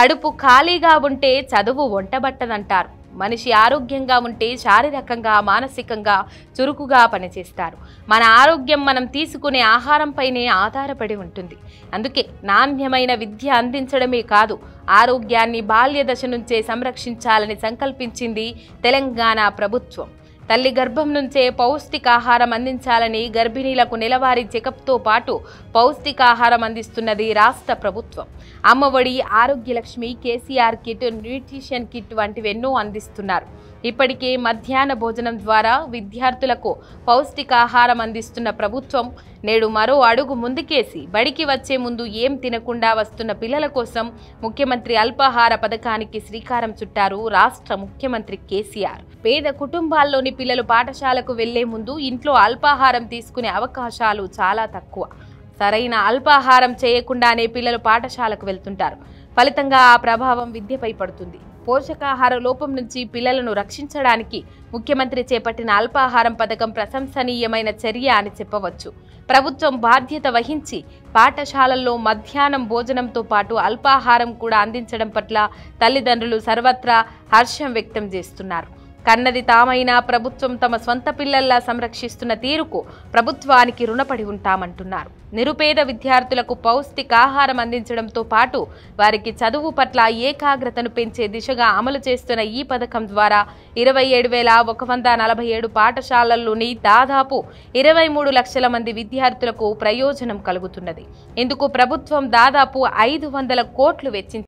కడుపు ఖాళీగా ఉంటే చదువు వంటబట్టదంటారు మనిషి ఆరోగ్యంగా ఉంటే శారీరకంగా మానసికంగా చురుకుగా పనిచేస్తారు మన ఆరోగ్యం మనం తీసుకునే ఆహారంపైనే ఆధారపడి ఉంటుంది అందుకే నాణ్యమైన విద్య అందించడమే కాదు ఆరోగ్యాన్ని బాల్య దశ నుంచే సంరక్షించాలని సంకల్పించింది తెలంగాణ ప్రభుత్వం తల్లి గర్భం నుంచే పౌష్టికాహారం అందించాలని గర్భిణీలకు నెలవారీ చెకప్తో పాటు పౌష్టికాహారం అందిస్తున్నది రాష్ట్ర ప్రభుత్వం Amma Odi Arogya Lakshmi KCR kit nutrition kit వంటివెన్నో అందిస్తున్నారు ఇప్పటికే మధ్యాహ్న భోజనం ద్వారా విద్యార్థులకు పౌష్టికాహారం అందిస్తున్న ప్రభుత్వం నేడు మరో అడుగు ముందుకేసి బడికి వచ్చే ముందు ఏం తినకుండా వస్తున్న పిల్లల కోసం ముఖ్యమంత్రి అల్పాహార పథకానికి శ్రీకారం చుట్టారు రాష్ట్ర ముఖ్యమంత్రి కేసీఆర్ పేద కుటుంబాల్లోని పిల్లలు పాఠశాలకు వెళ్లే ముందు ఇంట్లో అల్పాహారం తీసుకునే అవకాశాలు చాలా తక్కువ సరైన అల్పాహారం చేయకుండానే పిల్లలు పాఠశాలకు వెళ్తుంటారు ఫలితంగా ఆ ప్రభావం విద్యపై పడుతుంది పోషకాహార లోపం నుంచి పిల్లలను రక్షించడానికి ముఖ్యమంత్రి చేపట్టిన అల్పాహారం పథకం ప్రశంసనీయమైన చర్య అని చెప్పవచ్చు ప్రభుత్వం బాధ్యత వహించి పాఠశాలల్లో మధ్యాహ్నం భోజనంతో పాటు అల్పాహారం కూడా అందించడం పట్ల తల్లిదండ్రులు సర్వత్రా హర్షం వ్యక్తం చేస్తున్నారు కన్నది తామైనా ప్రభుత్వం తమ స్వంత పిల్లల్లా సంరక్షిస్తున్న తీరుకు ప్రభుత్వానికి రుణపడి ఉంటామంటున్నారు నిరుపేద విద్యార్థులకు పౌష్టికాహారం అందించడంతో పాటు వారికి చదువు పట్ల ఏకాగ్రతను పెంచే దిశగా అమలు చేస్తున్న ఈ పథకం ద్వారా ఇరవై ఏడు వేల ఒక వంద నలభై ఏడు పాఠశాలల్లోని దాదాపు ఇరవై మూడు లక్షల మంది విద్యార్థులకు ప్రయోజనం కలుగుతున్నది ఇందుకు ప్రభుత్వం దాదాపు ఐదు వందల కోట్లు వెచ్చించింది